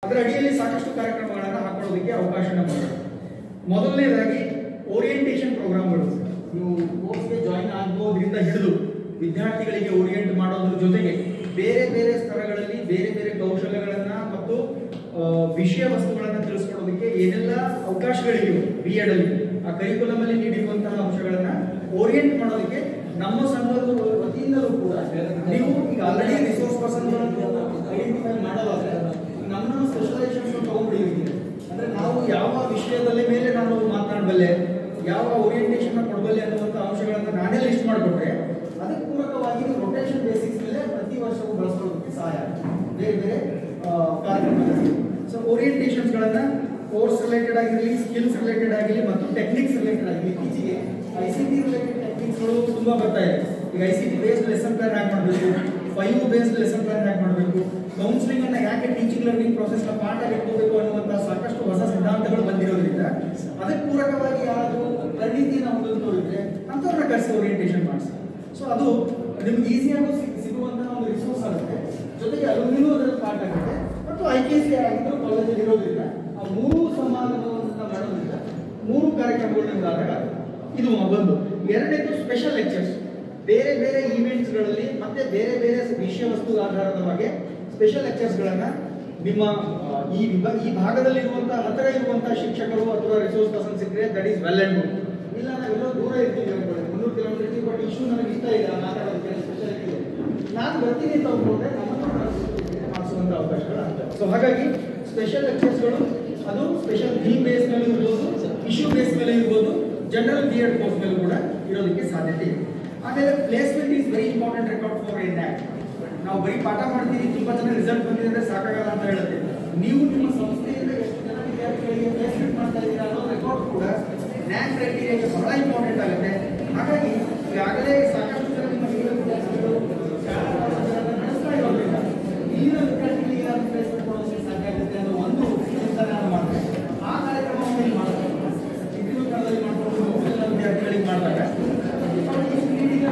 ಅದರ ಅಡಿಯಲ್ಲಿ ಸಾಕಷ್ಟು ಕಾರ್ಯಕ್ರಮಗಳನ್ನು ಹಾಕೊಳ್ಳೋದಕ್ಕೆ ಅವಕಾಶ ನಮಗೆ ಮೊದಲನೇದಾಗಿ ಓರಿಯೆಂಟೇಷನ್ ಪ್ರೋಗ್ರಾಮ್ಗಳು ನೀವು ಕೋರ್ಸ್ಗೆ ಜಾಯಿನ್ ಆಗೋದ್ರಿಂದ ಹಿಡಿದು ವಿದ್ಯಾರ್ಥಿಗಳಿಗೆ ಓರಿಯೆಂಟ್ ಮಾಡೋದ್ರ ಜೊತೆಗೆ ಬೇರೆ ಬೇರೆ ಸ್ತರಗಳಲ್ಲಿ ಬೇರೆ ಬೇರೆ ಕೌಶಲ್ಯಗಳನ್ನ ಮತ್ತು ಆ, ವಿಷಯ ವಸ್ತುಗಳನ್ನ ತಿಳಿಸ್ಕೊಡೋದಕ್ಕೆ ಏನೆಲ್ಲ ಅವಕಾಶಗಳಿವೆ ಬಿ ಎಡ್ ಅಲ್ಲಿ ಆ ಕರಿಕುಲಮ್ ಅಲ್ಲಿ ನೀಡಿರುವಂತಹ ಅಂಶಗಳನ್ನ ಓರಿಯೆಂಟ್ ಮಾಡೋದಕ್ಕೆ ನಮ್ಮ ಸಂಘದ ವತಿಯಿಂದಲೂ ಕೂಡ ನೀವು ಈಗ ಆಲ್ರೆಡಿ ರಿಸೋರ್ಸ್ ಪರ್ಸನ್ಗಳನ್ನು ಐಡೆಂಟಿಫೈ ಮಾಡೋದಾದ್ರೆ ನಮ್ಮ ನಮ್ಮ ಸ್ಪೆಷಲೈಸೇಷನ್ ತಗೊಂಡ್ಬಿಟ್ಟಿದ್ದೀವಿ ಅಂದ್ರೆ ನಾವು ಯಾವ ವಿಷಯದಲ್ಲಿ ಮೇಲೆ ನಾನು ಮಾತನಾಡಬಲ್ಲೆ ಯಾವ ಓರಿಯೆಂಟೇಷನ್ ಕೊಡಬಲ್ಲೆ ಅನ್ನುವಂಥ ಅಂಶಗಳನ್ನ ನಾನೇ ಲಿಸ್ಟ್ ಮಾಡಿಕೊಟ್ರೆ ಅದಕ್ಕೆ ಪೂರಕವಾಗಿ ರೊಟೇಷನ್ ಬೇಸಿಕ್ಸ್ ಮೇಲೆ ಪ್ರತಿ ವರ್ಷವೂ ಬಳಸ್ಕೊಳ್ಳೋದಕ್ಕೆ ಸಹಾಯ ಆಗುತ್ತೆ. ಬೇರೆ ಬೇರೆ ಆ, ಕಾರ್ಯಕ್ರಮಗಳಲ್ಲಿ ಸೊ ಓರಿಯೆಂಟೇಷನ್ಸ್ಗಳನ್ನ ಕೋರ್ಸ್ ರಿಲೇಟೆಡ್ ಆಗಿರಲಿ ಸ್ಕಿಲ್ಸ್ ರಿಲೇಟೆಡ್ ಆಗಿರಲಿ ಮತ್ತು ಟೆಕ್ನಿಕ್ಸ್ ರಿಲೇಟೆಡ್ ಆಗಿರಲಿ ಇತ್ತೀಚೆಗೆ ಐ ಸಿ ಟಿ ರಿಲೇಟೆಡ್ ಟೆಕ್ನಿಕ್ಸ್ಗಳು ತುಂಬಾ ಬರ್ತಾ ಇದೆ ಈಗ I C T based lesson plan hack ಮಾಡಬೇಕು five based lesson plan hack ಮಾಡಬೇಕು ಕೌನ್ಸಿಲಿಂಗ್ ಅನ್ನ ಯಾಕೆ ಟೀಚಿಂಗ್ ಲರ್ನಿಂಗ್ ಪ್ರೊಸೆಸ್ ನ ಪಾಠ ಇಟ್ಕೋಬೇಕು ಅನ್ನುವಂತ ಸಾಕಷ್ಟು ಹೊಸ ಸಿದ್ಧಾಂತಗಳು ಬಂದಿರೋದ್ರಿಂದ ಅದಕ್ಕೆ ಪೂರಕವಾಗಿ ಯಾರಾದರೂ ಪರಿಣಿತಿಯನ್ನು ಹೊಂದಿದ್ರೆ ಅಂಥವ್ರನ್ನ ಕರೆಸಿ ಓರಿಯೆಂಟೇಷನ್ ಮಾಡಿಸಿ ಸೊ ಅದು ನಿಮ್ಗೆ ಈಸಿಯಾಗಿ ಸಿಗುವಂತಹ ಒಂದು ರಿಸೋರ್ಸ್ ಆಗುತ್ತೆ ಜೊತೆಗೆ ಅಲ್ಲೂ ಅದರಲ್ಲಿ ಪಾಠ ಆಗುತ್ತೆ ಮತ್ತು ಐ ಕೆ ಸಿ ಆಗಿದ್ರು ಕಾಲೇಜಲ್ಲಿ ಇರೋದ್ರಿಂದ ಆ ಮೂರು ಸಮಾಗಮವನ್ನು ಮಾಡೋದ್ರಿಂದ ಮೂರು ಕಾರ್ಯಕ್ರಮಗಳು ನಿಮ್ಗೆ ಆದಾಗ ಇದು ಒಂದು ಎರಡನೇದು ಸ್ಪೆಷಲ್ ಲೆಕ್ಚರ್ಸ್ ಬೇರೆ ಬೇರೆ ಈವೆಂಟ್ಸ್ಗಳಲ್ಲಿ ಮತ್ತೆ ಬೇರೆ ಬೇರೆ ವಿಷಯ ವಸ್ತು ಆಧಾರದ ಬಗ್ಗೆ ಸ್ಪೆಷಲ್ ಲೆಕ್ಚರ್ಸ್ಗಳನ್ನ ನಿಮ್ಮ ಆ, ಈ ವಿಭಾ ಈ ಭಾಗದಲ್ಲಿರುವಂತಹ ಹತ್ತಿರ ಇರುವಂತಹ ಶಿಕ್ಷಕರು ಅಥವಾ ರಿಸೋರ್ಸ್ ಪರ್ಸನ್ ಸಿಕ್ಕರೆ that is well and good ಇಲ್ಲ ನಾವೆಲ್ಲೋ ದೂರ ಇರ್ತೀವಿ ಅನ್ಕೊಳ್ಳಿ ಮುನ್ನೂರು ಕಿಲೋಮೀಟರ್ ಇರ್ತೀವಿ ಬಟ್ ಇಶ್ಯೂ ನನಗೆ ಇಷ್ಟ ಇಲ್ಲ ಮಾತಾಡೋದಕ್ಕೆ ಸ್ಪೆಷಲ್ ಇದೆ ನಾನು ಬರ್ತೀನಿ ಅಂತ ಹೋಗ್ಕೊಂಡ್ರೆ ನಮ್ಮನ್ನು ಮಾಡಿಸುವಂತ ಅವಕಾಶಗಳು ಸೊ ಹಾಗಾಗಿ ಸ್ಪೆಷಲ್ ಲೆಕ್ಚರ್ಸ್ಗಳು ಅದು ಸ್ಪೆಷಲ್ ಥೀಮ್ ಬೇಸ್ ಮೇಲೆ ಇರ್ಬೋದು ಇಶ್ಯೂ ಬೇಸ್ ಮೇಲೆ ಇರ್ಬೋದು ಜನರಲ್ ಬಿ ಎಡ್ ಕೋರ್ಸ್ ಮೇಲೆ ಕೂಡ ಇರೋದಕ್ಕೆ ಸಾಧ್ಯತೆ ಇದೆ ಆಮೇಲೆ placement is very important record for N ನಾವು ಬರೀ ಪಾಠ ಮಾಡ್ತೀವಿ ತುಂಬಾ ಜನ ರಿಸಲ್ಟ್ ಬಂದಿದೆ ಅಂದ್ರೆ ಸಾಕಾಗಲ್ಲ ಅಂತ ಹೇಳುತ್ತೆ ನೀವು ನಿಮ್ಮ ಸಂಸ್ಥೆಯಿಂದ ಎಷ್ಟು ಜನ ವಿದ್ಯಾರ್ಥಿಗಳಿಗೆ ಪ್ಲೇಸ್ಮೆಂಟ್ ಮಾಡ್ತಾ ಇದ್ದೀರಾ ಅನ್ನೋ ರೆಕಾರ್ಡ್ ಕೂಡ ನ್ಯಾಕ್ ಕ್ರೈಟೀರಿಯಾಗೆ ಬಹಳ ಇಂಪಾರ್ಟೆಂಟ್ ಆಗುತ್ತೆ ಹಾಗಾಗಿ ಈಗಾಗಲೇ ಸಾಕಷ್ಟು ಜನ ನಿಮ್ಮ ಹಿರಿಯ ವಿದ್ಯಾರ್ಥಿಗಳು ಶಾಲಾ ಕಾಲೇಜುಗಳನ್ನ ನಡೆಸ್ತಾ ಇರೋದ್ರಿಂದ ಇಲ್ಲಿನ ವಿದ್ಯಾರ್ಥಿಗಳಿಗೆ ಏನಾದ್ರು ಪ್ಲೇಸ್ಮೆಂಟ್ ಕೊಡೋದಕ್ಕೆ ಸಾಧ್ಯ ಆಗುತ್ತೆ ಅನ್ನೋ ಒಂದು ಚಿಂತನೆ ನಾನು ಮಾಡ್ತೇನೆ ಆ ಕಾರ್ಯಕ್ರಮವನ್ನು ಇಲ್ಲಿ ಮಾಡ್ತಾರೆ ಡಿಗ್ರಿ ಕಾಲದಲ್ಲಿ ಮಾಡ್ಕೊಂಡು ಎಲ್ಲ ವಿದ್ಯಾರ್ಥಿಗಳಿಗೆ ಮಾಡಿದಾಗ ಅವ್ರಿಗೆ ಸ್ಕ್ರೀನಿಂಗ್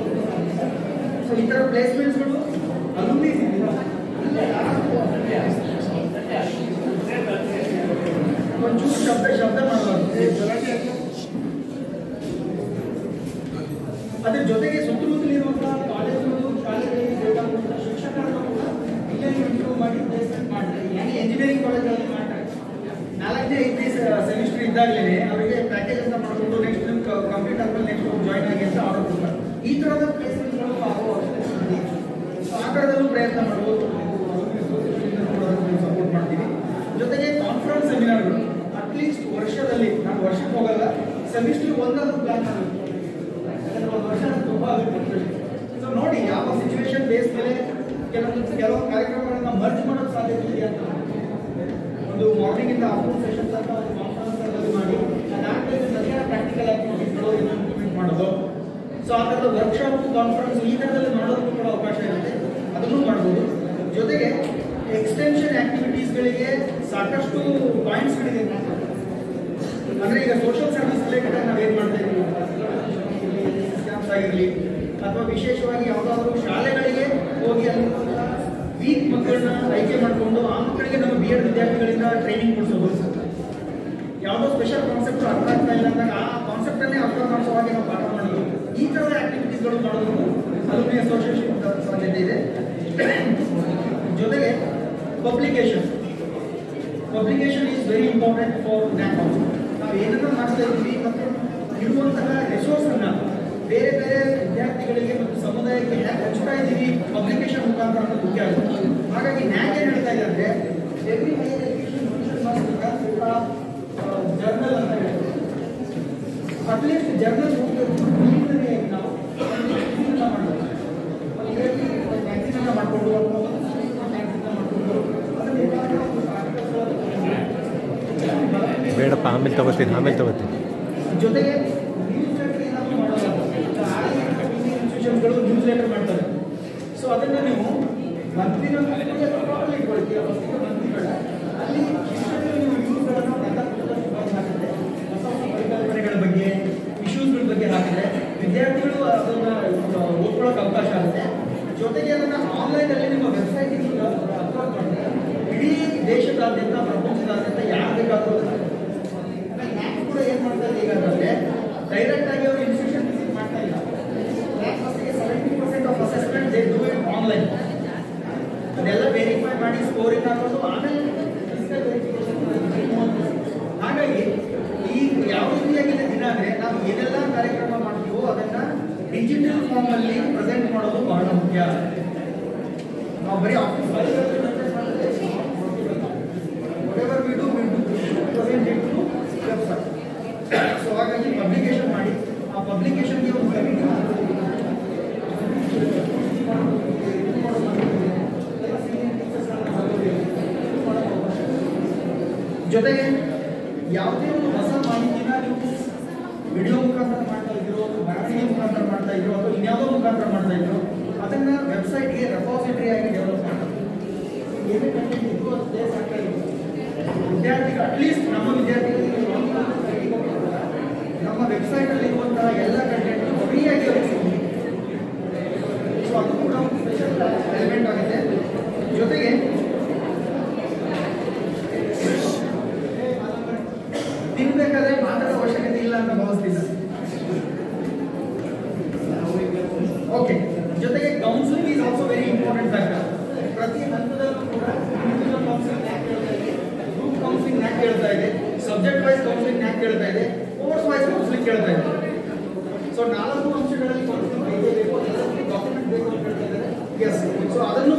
ಸೊ ಈ ಥರ ಪ್ಲೇಸ್ಮೆಂಟ್ಸ್ಗಳು ಅಲುಮ್ನಿ ಒಂಚೂರು ಶಬ್ದ ಶಬ್ದ ಮಾಡಬಾರ್ದು ಅದ್ರ ಜೊತೆಗೆ ಸುತ್ತಮುತ್ತಲಿರುವಂತಹ ಕಾಲೇಜುಗಳು ಶಾಲೆಗಳಿಗೆ ಬೇಕಾಗುವಂತಹ ಶಿಕ್ಷಕರನ್ನು ಕೂಡ ಇಲ್ಲೇ ಇಂಪ್ರೂವ್ ಮಾಡಿ ಪ್ಲೇಸ್ಮೆಂಟ್ ಮಾಡ್ತಾರೆ ಯಾಕೆ ಎಂಜಿನಿಯರಿಂಗ್ ಕಾಲೇಜಲ್ಲಿ ಮಾಡ್ತಾರೆ ನಾಲ್ಕನೇ ಐದನೇ ಸೆಮಿಸ್ಟರ್ ಇದ್ದಾಗಲೇ ಅವರಿಗೆ ಪ್ಯಾಕೇಜ್ ಅಂತ ಮಾಡಿಕೊಂಡು ನೆಕ್ಸ್ಟ್ ನಿಮ್ ಕಂಪ್ಲೀಟ್ ಆದ್ಮೇಲೆ ನೆಕ್ಸ್ಟ್ ಜಾಯ್ನ್ ಆಗಿ ಅಂತ ಆರ್ಡರ್ ಕೊಡ್ತಾರೆ ಈ ತರದ ಪ್ಲೇಸ್ಮೆಂಟ್ಗಳು ಆಗೋ ಅವಶ್ಯಕತೆ ಇದೆ. So, ಆ ಕಡೆದಲ್ಲೂ ಪ್ರಯತ್ನ ಮಾಡ್ಬೋದು ಸಪೋರ್ಟ್ ಮಾಡ್ತೀವಿ ಜೊತೆಗೆ ಕಾನ್ಫರೆನ್ಸ್ ಸೆಮಿನಾರ್ಗಳು ಅಟ್ಲೀಸ್ಟ್ ವರ್ಷದಲ್ಲಿ ನಾನು ವರ್ಷಕ್ಕೆ ಹೋಗಲ್ಲ ಸೆಮಿಸ್ಟರ್ ಒಂದಾದ್ರೂ ಪ್ಲಾನ್ ಮಾಡಬೇಕು ಯಾಕಂದ್ರೆ ಒಂದು ವರ್ಷ ನಂಗೆ ತುಂಬಾ ಆಗುತ್ತೆ ಸೊ ನೋಡಿ ಯಾವ ಸಿಚುವೇಶನ್ ಬೇಸ್ ಮೇಲೆ ಕೆಲವೊಂದು ಕೆಲವು ಕಾರ್ಯಕ್ರಮಗಳನ್ನ ಮರ್ಜ್ ಮಾಡೋದು ಸಾಧ್ಯತೆ ಇದೆಯಾ ಅಂತ ಒಂದು ಮಾರ್ನಿಂಗ್ ಇಂದ ಆಫ್ಟರ್ನೂನ್ ಸೆಷನ್ಸ್ ಅಂತ ಒಂದು ಕಾನ್ಫರೆನ್ಸ್ ಅಲ್ಲಿ ಮಾಡಿ ಅದಾದ್ಮೇಲೆ ಮಧ್ಯಾಹ್ನ ಪ್ರಾಕ್ಟಿಕಲ್ ಆಕ್ಟಿವಿಟೀಸ್ಗಳು ಇಂಪ್ಲಿಮೆಂಟ್ ಮಾಡೋದು ಸೊ ಆ ಥರದ ವರ್ಕ್ಶಾಪ್ ಕಾನ್ಫರೆನ್ಸ್ ಈ ಥರದಲ್ಲಿ ಮಾಡೋದಕ್ಕೂ ಕೂಡ ಅವಕಾಶ ಇರುತ್ತೆ ಅದನ್ನು ಮಾಡ್ಬೋದು ಜೊತೆಗೆ ಎಕ್ಸ್ಟೆನ್ಷನ್ ಆಕ್ಟಿವಿಟೀಸ್ಗಳಿಗೆ ಸಾಕಷ್ಟು ಪಾಯಿಂಟ್ಸ್ಗಳಿದೆ ಅಂದ್ರೆ ಈಗ ಸೋಷಿಯಲ್ ಸರ್ವಿಸ್ ರಿಲೇಟೆಡ್ ನಾವು ಏನ್ ಮಾಡ್ತಾ ಇದೀವಿ ಕ್ಯಾಂಪ್ಸ್ ಆಗಿರಲಿ ಅಥವಾ ವಿಶೇಷವಾಗಿ ಯಾವುದಾದ್ರೂ ಶಾಲೆಗಳಿಗೆ ಹೋಗಿ ಅಲ್ಲಿರುವಂತಹ ವೀಕ್ ಮಕ್ಕಳನ್ನ ಆಯ್ಕೆ ಮಾಡಿಕೊಂಡು ಆ ಮಕ್ಕಳಿಗೆ ನಮ್ಮ ಬಿ ಎಡ್ ವಿದ್ಯಾರ್ಥಿಗಳಿಂದ ಟ್ರೈನಿಂಗ್ ಕೊಡಿಸೋದು ಯಾವುದೋ ಸ್ಪೆಷಲ್ ಕಾನ್ಸೆಪ್ಟ್ ಅರ್ಥ ಆಗ್ತಾ ಇಲ್ಲ ಅಂದಾಗ ಆ ಕಾನ್ಸೆಪ್ಟ್ ಅನ್ನೇ ಅರ್ಥಾಂಶವಾಗಿ ನಾವು ಪಾಠ ಮಾಡೋದು ಈ ಥರದ ಆಕ್ಟಿವಿಟೀಸ್ಗಳು ಮಾಡೋದು ಅಲುಮಿನಿ ಅಸೋಸಿಯೇಷನ್ ಸಾಧ್ಯತೆ ಇದೆ ಜೊತೆಗೆ publication publication is very important for NAAC ನಾವು ಏನನ್ನ ಮಾಡ್ತಾ ಇದ್ದೀವಿ ಮತ್ತು ಇರುವಂತಹ ರಿಸೋರ್ಸ್ ಅನ್ನ ಬೇರೆ ಬೇರೆ ವಿದ್ಯಾರ್ಥಿಗಳಿಗೆ ಮತ್ತು ಸಮುದಾಯಕ್ಕೆ ಹೇಗೆ ಹಂಚ್ತಾ ಇದ್ದೀವಿ ಪಬ್ಲಿಕೇಶನ್ ಮುಖಾಂತರ ಅನ್ನೋದು ಮುಖ್ಯ ಆಗುತ್ತೆ ಹಾಗಾಗಿ ನ್ಯಾಕ್ ಏನ್ ಹೇಳ್ತಾ ಇದೆ ಅಂದ್ರೆ ಎವ್ರಿ ಹೈಯರ್ ಎಜುಕೇಶನ್ ಜರ್ನಲ್ ಅಂತ ಹೇಳ್ತೀವಿ ಅಟ್ಲೀಸ್ಟ್ ಜರ್ನಲ್ ನಾವು ಇದನ್ನ ಮಾಡ್ಬೋದು. ಒಂದು ಇದರಲ್ಲಿ ಒಂದು magazine ಅನ್ನ ಮಾಡ್ಕೊಂಡು ಅಥವಾ ಒಂದು magazine ಅನ್ನ ಮಾಡ್ಕೊಂಡು ಅದರ ಮುಖಾಂತರ ಒಂದು articles ಬೇಡಪ್ಪ ಆಮೇಲೆ ತಗೋತೀನಿ ಆಮೇಲೆ ತಗೋತೀನಿ ಜೊತೆಗೆ ನ್ಯೂಸ್ ಲೆಟರ್ ಏನಾದ್ರು ಮಾಡೋದಾದ್ರೆ ಇನ್ಸ್ಟಿಟ್ಯೂಷನ್ಗಳು ನ್ಯೂಸ್ ಲೆಟರ್ ಮಾಡ್ತಾರೆ ಸೊ ಅದನ್ನ ನೀವು ಮಂತ್ಲಿನ ಪ್ರಾಬ್ಲಮ್ ಇಟ್ಕೊಳ್ತೀರ ಫಸ್ಟಿಗೆ ಮಂತ್ಲಿ ಬೇಡ ಅಲ್ಲಿ ಶಿಕ್ಷಕರು ನೀವು ನ್ಯೂಸ್ಗಳನ್ನು ಹಾಕಿದ್ರೆ ಹೊಸ ಹೊಸ ಪರಿಕಲ್ಪನೆಗಳ ಬಗ್ಗೆ ಇಶ್ಯೂಸ್ಗಳ ಬಗ್ಗೆ ಹಾಕಿದ್ರೆ ವಿದ್ಯಾರ್ಥಿಗಳು ಅದನ್ನ ಓದ್ಕೊಳ್ಳೋಕೆ ಅವಕಾಶ ಆಗುತ್ತೆ ಜೊತೆಗೆ ಅದನ್ನ ಆನ್ಲೈನ್ ಅಲ್ಲಿ ನಿಮ್ಮ ವೆಬ್ಸೈಟ್ ಅಪ್ಲೋಡ್ ಮಾಡಿದ್ರೆ ಇಡೀ ದೇಶದ ದೇಶದಾದ್ಯಂತ ಪ್ರಪಂಚದಾದ್ಯಂತ ಯಾರು ಬೇಕಾದರೂ ನ್ಯಾಕ್ ಕೂಡ ಏನು ಮಾಡ್ತಾ ಇದೆ ಈಗ ಅಂತಂದ್ರೆ ಡೈರೆಕ್ಟ್ ಆಗಿ ಅವರು ಇನ್ಸ್ಟಿಟ್ಯೂಷನ್ ವಿಸಿಟ್ ಮಾಡ್ತಾ ಇಲ್ಲ ನ್ಯಾಕ್ ಫಸ್ಟಿಗೆ seventy percent of assessment they do it online ಅದೆಲ್ಲ ವೆರಿಫೈ ಮಾಡಿ ಸ್ಕೋರಿಂಗ್ ಹಾಕೊಂಡು ಆಮೇಲೆ physical verification ಮಾಡ್ತಾರೆ. ಹಾಗಾಗಿ ಈ ಯಾವ ರೀತಿಯಾಗಿದೆ ದಿನ ಅಂದ್ರೆ ನಾವು ಏನೆಲ್ಲ ಕಾರ್ಯಕ್ರಮ ಮಾಡ್ತೀವೋ ಅದನ್ನ ಡಿಜಿಟಲ್ ಫಾರ್ಮ್ ಅಲ್ಲಿ ಪ್ರೆಸೆಂಟ್ ಮಾಡೋದು ಬಹಳ ಮುಖ್ಯ ನಾವು ಬರೀ office whatever we do, we do present it to website. So ಹಾಗಾಗಿ ಪಬ್ಲಿಕೇಶನ್ ಮಾಡಿ ಆ ಪಬ್ಲಿಕೇಶನ್ಗೆ ಒಂದು ಕಮಿಟಿ ಜೊತೆಗೆ ಯಾವುದೇ ಒಂದು ಹೊಸ ಮಾಹಿತಿನ ನೀವು ವಿಡಿಯೋ ಮುಖಾಂತರ ಮಾಡ್ತಾ ಇದ್ರು ಬರವಣಿಗೆ ಮುಖಾಂತರ ಮಾಡ್ತಾ ಇದ್ರು ಅಥವಾ ಇನ್ಯಾವುದೋ ಮುಖಾಂತರ ಮಾಡ್ತಾ ಇದ್ರು ಅದನ್ನ ವೆಬ್ಸೈಟ್ಗೆ ರೆಪಾಸಿಟರಿ ಆಗಿ ಡೆವಲಪ್ ಮಾಡ್ತಾರೆ ಏನೇ ಕಂಟೆಂಟ್ ಇದ್ರು ಅದು ಬೇಸ್ ಆಗ್ತಾ ಇದೆ ವಿದ್ಯಾರ್ಥಿಗಳು ಅಟ್ಲೀಸ್ಟ್ ನಮ್ಮ ವಿದ್ಯಾರ್ಥಿಗಳಿಗೆ ಒಂದು ಮಾತ್ರ ಕಲಿಕೆ ಕೊಡ್ತಾರೆ. ನಮ್ಮ ವೆಬ್ಸೈಟ್ ಅಲ್ಲಿ ಇರುವಂತಹ ಎಲ್ಲ ಕಂಟೆಂಟ್ ಫ್ರೀಯಾಗಿ ಅವ್ರಿಗೆ ಸಿಗುತ್ತೆ ಸೊ ಅದು ಕೂಡ ಒಂದು ಸ್ಪೆಷಲ್ ಎಲಿಮೆಂಟ್ ಆಗುತ್ತೆ ಜೊತೆಗೆ ತಿನ್ಬೇಕಾದ್ರೆ ಮಾತಾಡೋ ಅವಶ್ಯಕತೆ ಇಲ್ಲ ಅಂತ ಭಾವಿಸ್ತಿಲ್ಲ ಓಕೆ ಜೊತೆಗೆ counselling is also very important factor ಪ್ರತಿ ಹಂತದಲ್ಲೂ ಕೂಡ ಇಂಡಿವಿಜುವಲ್ ಕೌನ್ಸಿಲಿಂಗ್ ಯಾಕೆ ಕೇಳ್ತಾ ಇದೆ ಗ್ರೂಪ್ ಕೌನ್ಸಿಲಿಂಗ್ ಯಾಕೆ ಕೇಳ್ತಾ ಇದೆ ಸಬ್ಜೆಕ್ಟ್ ವೈಸ್ ಕೌನ್ಸಿಲಿಂಗ್ ಯಾಕೆ ಕೇಳ್ತಾ ಇದೆ ಕೋರ್ಸ್ ವೈಸ್ ಕೌನ್ಸಿಲಿಂಗ್ ಕೇಳ್ತಾ ಇದೆ ಸೊ ನಾಲ್ಕು ಅಂಶಗಳಲ್ಲಿ ಕೌನ್ಸಿಲಿಂಗ್ ಬೇಕೇ ಬೇಕು ಡಾಕ್ಯುಮೆಂಟ್ ಬೇಕು ಅಂತ ಹೇಳ್ತಾ ಇದ್ದಾರೆ ಎಸ್ ಸೊ ಅದನ್ನು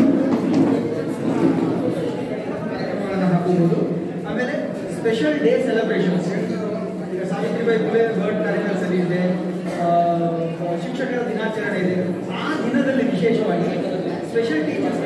ಕಾರ್ಯಕ್ರಮಗಳನ್ನು ಹಾಕಬಹುದು ಆಮೇಲೆ ಸ್ಪೆಷಲ್ ಡೇ ಸೆಲೆಬ್ರೇಷನ್ಸ್ ಈಗ ಸಾವಿತ್ರಿಬಾಯಿ ಫುಲೆ ಬರ್ಡ್ ಕಾರ್ಯಕ್ರಮದಲ್ಲಿ ಇದೆ ಆ, ಶಿಕ್ಷಕರ ದಿನಾಚರಣೆ ಇದೆ ಆ ದಿನದಲ್ಲಿ ವಿಶೇಷವಾಗಿ ಸ್ಪೆಷಲ್ ಟೀಚರ್ಸ್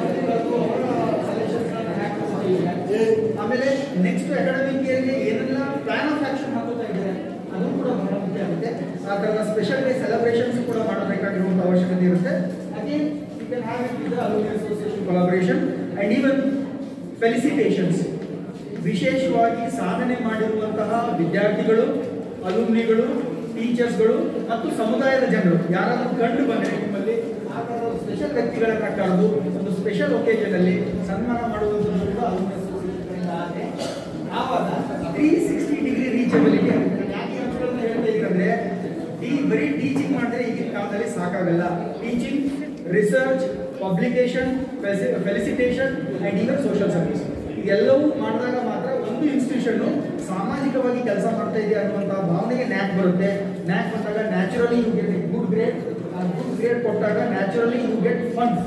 ಆಮೇಲೆ ನೆಕ್ಸ್ಟ್ ಅಕಾಡೆಮಿಕ್ ಇಯರ್ಗೆ ಏನೆಲ್ಲ ಪ್ಲಾನ್ ಆಫ್ ಆಕ್ಷನ್ ಹಾಕೋತಾ ಇದ್ದಾರೆ ಅದು ಕೂಡ ಬಹಳ ಮುಖ್ಯ ಆಗುತ್ತೆ ಆ ಥರದ ಸ್ಪೆಷಲ್ ಡೇ ಸೆಲೆಬ್ರೇಷನ್ಸ್ ಕೂಡ ಮಾಡಬೇಕಾಗಿರುವಂಥ ಅವಶ್ಯಕತೆ ಇರುತ್ತೆ again you can have it with alumni association collaboration and even felicitations ವಿಶೇಷವಾಗಿ ಸಾಧನೆ ಮಾಡಿರುವಂತಹ ವಿದ್ಯಾರ್ಥಿಗಳು ಅಲುಮ್ನಿಗಳು ಟೀಚರ್ಸ್ಗಳು ಮತ್ತು ಸಮುದಾಯದ ಜನರು ಯಾರಾದರೂ ಕಂಡು ಬಂದರೆ ನಿಮ್ಮಲ್ಲಿ ಆ ಥರದ ಸ್ಪೆಷಲ್ ವ್ಯಕ್ತಿಗಳನ್ನ ಕರೆದು ಒಂದು ಸ್ಪೆಷಲ್ ಒಕೇಜನ್ ಅಲ್ಲಿ ಸನ್ಮಾನ ಮಾಡುವಂಥದ್ದು ಕೂಡ ಅಲುಮಿನಿ ಅಸೋಸಿಯೇಷನ್ ಆದ್ರೆ ಆವಾಗ ತ್ರೀ ಸಿಕ್ಸ್ಟಿ ಡಿಗ್ರಿ ರೀಚಬಿಲಿಟಿ ಯಾಕೆ ಅಂಶಗಳನ್ನ ಹೇಳ್ತಾ ಇದ್ರಂದ್ರೆ ಈ ಬರೀ ಟೀಚಿಂಗ್ ಮಾಡಿದ್ರೆ ಈಗಿನ ಕಾಲದಲ್ಲಿ ಸಾಕಾಗಲ್ಲ teaching research publication felicitation and even social service ಇದೆಲ್ಲವೂ ಮಾಡಿದಾಗ ಮಾತ್ರ ಒಂದು ಇನ್ಸ್ಟಿಟ್ಯೂಷನ್ ಸಾಮಾಜಿಕವಾಗಿ ಕೆಲಸ ಮಾಡ್ತಾ ಇದೆ ಅನ್ನುವಂತಹ ಭಾವನೆಗೆ ನ್ಯಾಕ್ ಬರುತ್ತೆ ನ್ಯಾಕ್ ಬಂದಾಗ naturally you get good grade ಆ ಗುಡ್ ಗ್ರೇಡ್ ಕೊಟ್ಟಾಗ naturally you get funds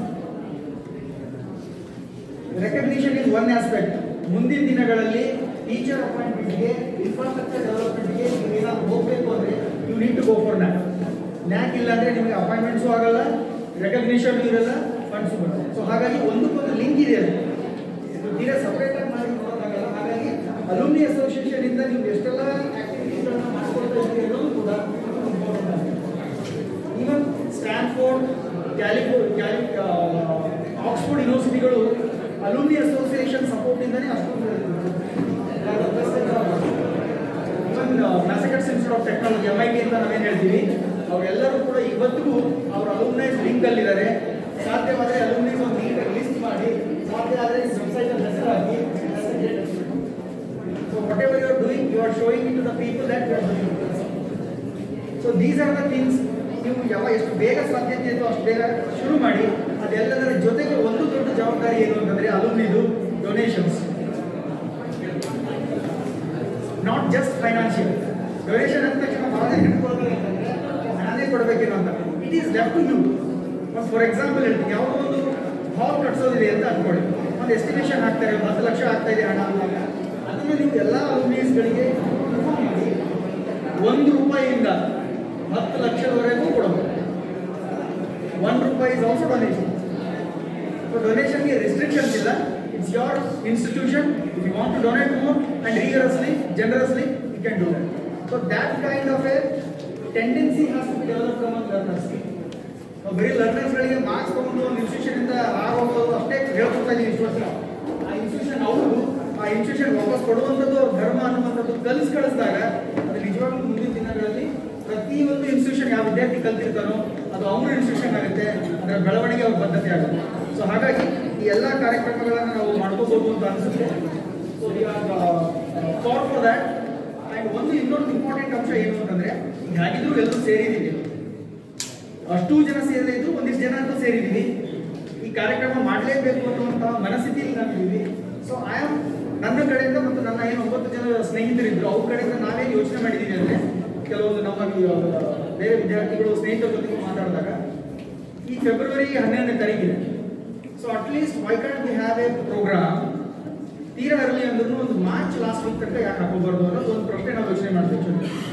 recognition is one aspect ಮುಂದಿನ ದಿನಗಳಲ್ಲಿ ಟೀಚರ್ ಅಪಾಯಿಂಟ್ಮೆಂಟ್ಗೆ ಇನ್ಫ್ರಾಸ್ಟ್ರಕ್ಚರ್ ಡೆವಲಪ್ಮೆಂಟ್ಗೆ ನೀವು ಏನಾದ್ರು ಹೋಗಬೇಕು ಅಂದರೆ you need to go for NAAC NAAC ಇಲ್ಲ ಅಂದರೆ ನಿಮಗೆ ಅಪಾಯಿಂಟ್ಮೆಂಟ್ಸು ಆಗಲ್ಲ ರೆಕಗ್ನಿಷನ್ ಇರಲ್ಲ ಫಂಡ್ಸು ಬರಲ್ಲ ಸೊ ಹಾಗಾಗಿ ಒಂದಕ್ಕೊಂದು ಲಿಂಕ್ ಇದೆ ಅದು ಇದು ತೀರಾ ಸಪ್ರೇಟ್ ಆಗಿ ಮಾಡಿ ನೋಡೋಕ್ಕಾಗಲ್ಲ ಹಾಗಾಗಿ ಅಲುಮಿನಿ ಅಸೋಸಿಯೇಷನ್ ಇಂದ ನೀವು ಎಷ್ಟೆಲ್ಲ ಆಕ್ಟಿವಿಟೀಸ್ಗಳನ್ನ ಮಾಡ್ಕೊಳ್ತಾ ಇದ್ದೀರಿ ಅನ್ನೋದು ಕೂಡ important ಆಗುತ್ತೆ ಈವನ್ ಸ್ಟ್ಯಾನ್ಫೋರ್ಡ್ ಕ್ಯಾಲಿಫೋ ಕ್ಯಾಲಿ ಆಕ್ಸ್ಫೋರ್ಡ್ ಯೂನಿವರ್ಸಿಟಿಗಳು ಅಲುಮಿನಿ ಅಸೋಸಿಯೇಷನ್ ಸಪೋರ್ಟ್ ಇಂದನೇ ಅಷ್ಟೊಂದು even Massachusetts Institute of Technology M I T ಅಂತ ನಾವೇನು ಹೇಳ್ತೀವಿ ಅವರೆಲ್ಲರೂ ಕೂಡ ಇವತ್ತಿಗೂ ಅವ್ರ ಅಲುಮಿನೈಸ್ ಲಿಂಕ್ ಅಲ್ಲಿದ್ದಾರೆ ಸಾಧ್ಯವಾದರೆ ಅಲುಮಿನೈಸ್ ಒಂದು ನೀಟಾಗಿ ಲಿಸ್ಟ್ ಮಾಡಿ ಸಾಧ್ಯ ಆದರೆ ವೆಬ್ಸೈಟ್ ಅಲ್ಲಿ ಹೆಸರು ಹಾಕಿ so whatever you are doing you are showing it to the people that you are doing so these are the things ನೀವು ಯಾವ ಎಷ್ಟು ಬೇಗ ಸಾಧ್ಯತೆ ಇದೆಯೋ ಅಷ್ಟು ಬೇಗ ಶುರು ಮಾಡಿ ಅದೆಲ್ಲದರ ಜೊತೆಗೆ ಒಂದು ದೊಡ್ಡ ಜವಾಬ್ದಾರಿ ಏನು ಅಂತಂದ್ರೆ ಅಲುಮಿನಿದು donations not just financial donation ಅಂತ ತಕ್ಷಣ ನಾನೇ ಹಿಡ್ಕೊಳ್ಳೋದಿಲ್ಲ ಅಂತಂದ್ರೆ ನಾನೇ ಕೊಡಬೇಕೇನೋ ಅಂತ it is left to you for example ಹೇಳ್ತೀನಿ ಯಾವುದೋ ಒಂದು ಹಾಲ್ ಕಟ್ಸೋದಿದೆ ಅಂತ ಅನ್ಕೊಳ್ಳಿ ಒಂದು ಎಸ್ಟಿಮೇಷನ್ ಹಾಕ್ತಾರೆ ಒಂದು ಹತ್ತು ಲಕ್ಷ ಆಗ್ತಾ ಇದೆ ಹಣ ಅಂದಾಗ ಅದನ್ನು ನೀವು ಎಲ್ಲ ಅಲುಮಿನಿಯಸ್ಗಳಿಗೆ ಇನ್ಫಾರ್ಮ್ ಮಾಡಿ ಒಂದು ರೂಪಾಯಿಯಿಂದ ಹತ್ತು ಲಕ್ಷದವರೆಗೂ ಕೊಡಬಹುದು ಒನ್ ರೂಪಾಯಿ ಇಸ್ ಆಲ್ಸೋ ಡೊನೇಷನ್ ಸೊ ಡೊನೇಷನ್ಗೆ ರಿಸ್ಟ್ರಿಕ್ಷನ್ಸ್ ಇಲ್ಲ it's your institution if you want to donate more and rigorously generously you can do that so that kind of a tendency has to develop among learners ಬರೀ ಲರ್ನರ್ಸ್ಗಳಿಗೆ marks ತಗೊಂಡು ಒಂದು institution ಇಂದ ಆಗೋದು ಅಷ್ಟೇ ಹೇಳ್ಕೊಡ್ತಾ ಇದೀವಿ ಇಷ್ಟು ವರ್ಷ ಆ ಇನ್ಸ್ಟಿಟ್ಯೂಷನ್ ಅವರು ಆ ಇನ್ಸ್ಟಿಟ್ಯೂಷನ್ ವಾಪಸ್ ಕೊಡುವಂಥದ್ದು ಅವ್ರ ಧರ್ಮ ಅನ್ನುವಂಥದ್ದು ಕಲಿಸಿ ಕಳಿಸಿದಾಗ ಅದು ನಿಜವಾಗ್ಲೂ ಮುಂದಿನ ದಿನಗಳಲ್ಲಿ ಪ್ರತಿಯೊಂದು ಇನ್ಸ್ಟಿಟ್ಯೂಷನ್ ಯಾವ ವಿದ್ಯಾರ್ಥಿ ಕಲ್ತಿರ್ತಾನೋ ಅದು ಅವ್ರ ಇನ್ಸ್ಟಿಟ್ಯೂಷನ್ ಆಗುತ್ತೆ ಅದರ ಬೆಳವಣಿಗೆ ಅವ್ರ ಪದ್ಧತಿ ಆಗುತ್ತೆ ಸೊ ಹಾಗಾಗಿ ಈ ಎಲ್ಲ ಕಾರ್ಯಕ್ರಮಗಳನ್ನು ನಾವು ಮಾಡ್ಕೋಬಹುದು ಅಂತ ಅನಿಸುತ್ತೆ we are for for that and ಒಂದು ಇನ್ನೊಂದು ಇಂಪಾರ್ಟೆಂಟ್ ಅಂಶ ಏನು ಅಂತಂದ್ರೆ ಈಗ ಹಾಗಿದ್ರು ಎಲ್ಲರೂ ಸೇರಿದ್ದೀವಿ ಅಷ್ಟು ಜನ ಸೇರದೇ ಇದ್ರು ಒಂದಿಷ್ಟು ಜನ ಅಂತೂ ಸೇರಿದ್ದೀವಿ ಈ ಕಾರ್ಯಕ್ರಮ ಮಾಡಲೇಬೇಕು ಅನ್ನುವಂತಹ ಮನಸ್ಥಿತಿಯಲ್ಲಿ ನಾವಿದ್ದೀವಿ ಸೊ ಐ ಆಮ್ ನನ್ನ ಕಡೆಯಿಂದ ಮತ್ತು ನನ್ನ ಏನು ಒಂಬತ್ತು ಜನ ಸ್ನೇಹಿತರಿದ್ರು ಅವ್ರ ಕಡೆಯಿಂದ ನಾವೇನು ಯೋಚನೆ ಮಾಡಿದ್ದೀವಿ ಅಂದರೆ ಕೆಲವೊಂದು ನಮ್ಮ ಈ, ಆ, ಬೇರೆ ವಿದ್ಯಾರ್ಥಿಗಳು ಸ್ನೇಹಿತರ ಜೊತೆಗೆ ಮಾತಾಡಿದಾಗ ಈ ಫೆಬ್ರವರಿ ಹನ್ನೆರಡನೇ ತಾರೀಕಿದೆ so at least why can't we have a programme ತೀರಾ ಅರ್ಲಿ ಅಂದ್ರೂ ಒಂದು ಮಾರ್ಚ್ ಲಾಸ್ಟ್ ವೀಕ್ ತನಕ ಯಾಕೆ ಹಾಕೋಬಾರ್ದು ಅನ್ನೋದು ಒಂದು ಪ್ರಶ್ನೆ ನಾವು ಯೋಚನೆ ಮಾಡಬೇಕು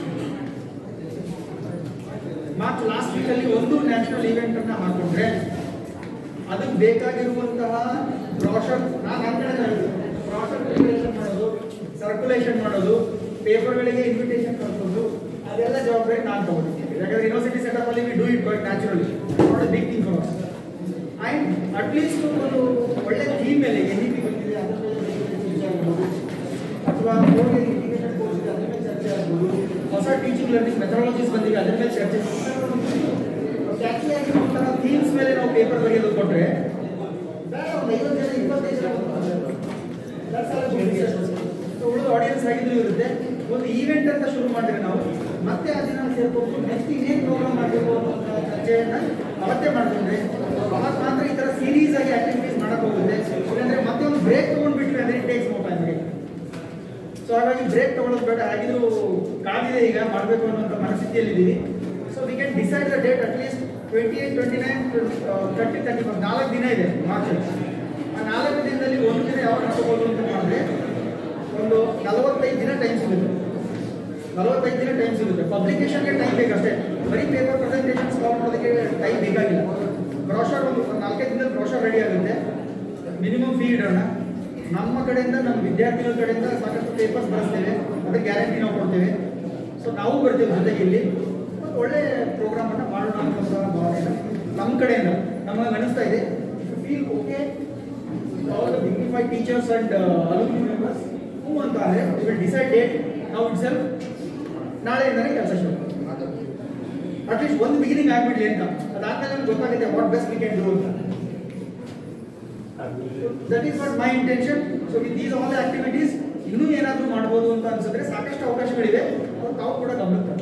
ಮಾರ್ಚ್ ಲಾಸ್ಟ್ ವೀಕ್ ಅಲ್ಲಿ ಒಂದು ನ್ಯಾಷನಲ್ ಇವೆಂಟ್ ಅನ್ನ ಹಾಕೊಂಡ್ರೆ ಅದಕ್ಕೆ ಬೇಕಾಗಿರುವಂತಹ ಬ್ರಾಷರ್ ನಾನು ನನ್ನ ಕಡೆ ಬ್ರಾಷರ್ ಪ್ರಿಪರೇಷನ್ ಮಾಡೋದು ಸರ್ಕ್ಯುಲೇಷನ್ ಮಾಡೋದು ಪೇಪರ್ಗಳಿಗೆ ಇನ್ವಿಟೇಷನ್ ಕಳ್ಸೋದು ಅದೆಲ್ಲ ಜವಾಬ್ದಾರಿ ನಾನು ತಗೊಳ್ತೀನಿ ಯಾಕಂದ್ರೆ ಯೂನಿವರ್ಸಿಟಿ ಸೆಟಪ್ ಅಲ್ಲಿ we do it but naturally not a big thing for and at least ಒಂದು ಒಳ್ಳೆ ಥೀಮ್ ಮೇಲೆ ಎನ್ ಇ ಪಿ ಬಂದಿದೆ ಅದ್ರ ಮೇಲೆ ಚರ್ಚೆ ಆಗ್ಬೋದು ಅಥವಾ ಬೋರ್ಡ್ ಇಂಟಿಗ್ರೇಷನ್ ಕೋರ್ಸ್ ಇದೆ ಅದ್ರ ಮೇಲೆ ಚರ್ಚೆ ಆಗ್ಬೋದು ಹೊಸ ಟೀಚಿಂಗ್ ಲರ್ನಿಂಗ್ ಮೆಥಡಾಲಜೀಸ್ ಬಂದಿದೆ ಅದ್ರ ಮೇಲೆ ಚರ್ಚೆ ಕ್ಯಾಚಿ ಆಗಿರುವಂತಹ ಥೀಮ್ಸ್ ಮೇಲೆ ನಾವು ಪೇಪರ್ ಬರೆಯೋದು ಕೊಟ್ಟರೆ ಬೇಡ ಒಂದು ಐವತ್ತು ಜನ ಇಪ್ಪತ್ತೈದು ಜನ ಬಂದು That's all about discussion. So, ಉಳಿದ ಆಡಿಯನ್ಸ್ ಆಗಿದ್ರು ಇರುತ್ತೆ ಒಂದು ಈವೆಂಟ್ ಅಂತ ಶುರು ಮಾಡಿದ್ರೆ ನಾವು ಮತ್ತೆ ಆ ದಿನ ಸೇರ್ಕೊಂಡು ನೆಕ್ಸ್ಟ್ ಇನ್ನೇನು ಪ್ರೋಗ್ರಾಮ್ ಮಾಡಬೇಕು ಅನ್ನೋ ಚರ್ಚೆಯನ್ನ ಅವತ್ತೇ ಮಾಡ್ಕೊಂಡ್ರೆ ಅವಾಗ ಮಾತ್ರ ಈ ತರ ಸೀರೀಸ್ ಆಗಿ ಆಕ್ಟಿವಿಟೀಸ್ ಮಾಡಕ್ ಹೋಗುತ್ತೆ ಇಲ್ಲಾಂದ್ರೆ ಮತ್ತೆ ಒಂದು ಬ್ರೇಕ್ ತಗೊಂಡ್ಬಿಟ್ರೆ ಅಂದ್ರೆ it takes more time so ಹಾಗಾಗಿ ಬ್ರೇಕ್ ತಗೊಳ್ಳೋದು ಬೇಡ ಆಗಿದ್ರು ಕಾದಿದೆ ಈಗ ಮಾಡಬೇಕು ಅನ್ನೋಂಥ ಮನಸ್ಥಿತಿಯಲ್ಲಿದ್ದೀವಿ so we can decide the date at least twenty eight twenty nine thirty thirty four ನಾಲ್ಕು ದಿನ ಇದೆ ಮಾರ್ಚಲ್ಲಿ ಆ ನಾಲ್ಕು ದಿನದಲ್ಲಿ ಒಂದು ದಿನ ಯಾವಾಗ ಹಾಕೋಬೋದು ಅಂತ ಮಾಡಿದ್ರೆ ಒಂದು ನಲವತ್ತೈದು ದಿನ ಟೈಮ್ ಸಿಗುತ್ತೆ ನಲವತ್ತೈದು ದಿನ ಟೈಮ್ ಸಿಗುತ್ತೆ ಪಬ್ಲಿಕೇಶನ್ಗೆ ಟೈಮ್ ಬೇಕಷ್ಟೇ ಬರೀ ಪೇಪರ್ ಪ್ರೆಸೆಂಟೇಷನ್ ಸ್ಟಾಪ್ ಮಾಡೋದಕ್ಕೆ ಟೈಮ್ ಬೇಕಾಗಿಲ್ಲ ಬ್ರೋಷರ್ ಒಂದು ಒಂದು ನಾಲ್ಕೈದು ದಿನದಲ್ಲಿ ಬ್ರೋಷರ್ ರೆಡಿ ಆಗುತ್ತೆ ಮಿನಿಮಮ್ ಫೀ ಇಡೋಣ ನಮ್ಮ ಕಡೆಯಿಂದ ನಮ್ಮ ವಿದ್ಯಾರ್ಥಿಗಳ ಕಡೆಯಿಂದ ಸಾಕಷ್ಟು ಪೇಪರ್ಸ್ ಬಳಸ್ತೇವೆ ಅದಕ್ಕೆ ಗ್ಯಾರಂಟಿ ನಾವು ಕೊಡ್ತೇವೆ ಸೊ ನಾವು ಬರ್ತೀವಿ ಜೊತೆಗೆ ಇಲ್ಲಿ ಮತ್ತು ಒಳ್ಳೆ ಪ್ರೋಗ್ರಾಮ್ ಅನ್ನ ಮಾಡೋಣ ಅನ್ನೋ ಭಾವನೆ ನಮ್ಮ ಕಡೆಯಿಂದ ನಮಗೆ ಅನಿಸ್ತಾ ಇದೆ feel okay all the dignified teachers and uh, alumni members who ಅಂತ ಅಂದ್ರೆ ವಿಲ್ ಡಿಸೈಡ್ ಡೇಟ್ ನಾವು ಇಟ್ ಸೆಲ್ಫ್ ನಾಳೆಯಿಂದನೇ ಕೆಲಸ ಶುರು ಅಟ್ಲೀಸ್ಟ್ ಒಂದು ಬಿಗಿನಿಂಗ್ ಆಗ್ಬಿಡ್ಲಿ ಅಂತ ಅದಾದ್ಮೇಲೆ ನಮ್ಗೆ ಗೊತ್ತಾಗುತ್ತೆ what best we can do ಅಂತ that is what my intention so with these all activities ಇನ್ನೂ ಏನಾದರೂ ಮಾಡ್ಬೋದು ಅಂತ ಅನ್ಸಿದ್ರೆ ಸಾಕಷ್ಟು ಅವಕಾಶಗಳಿವೆ ಅವ್ರು ತಾವು ಕೂಡ ಗಮನಿಸ್ತಾರೆ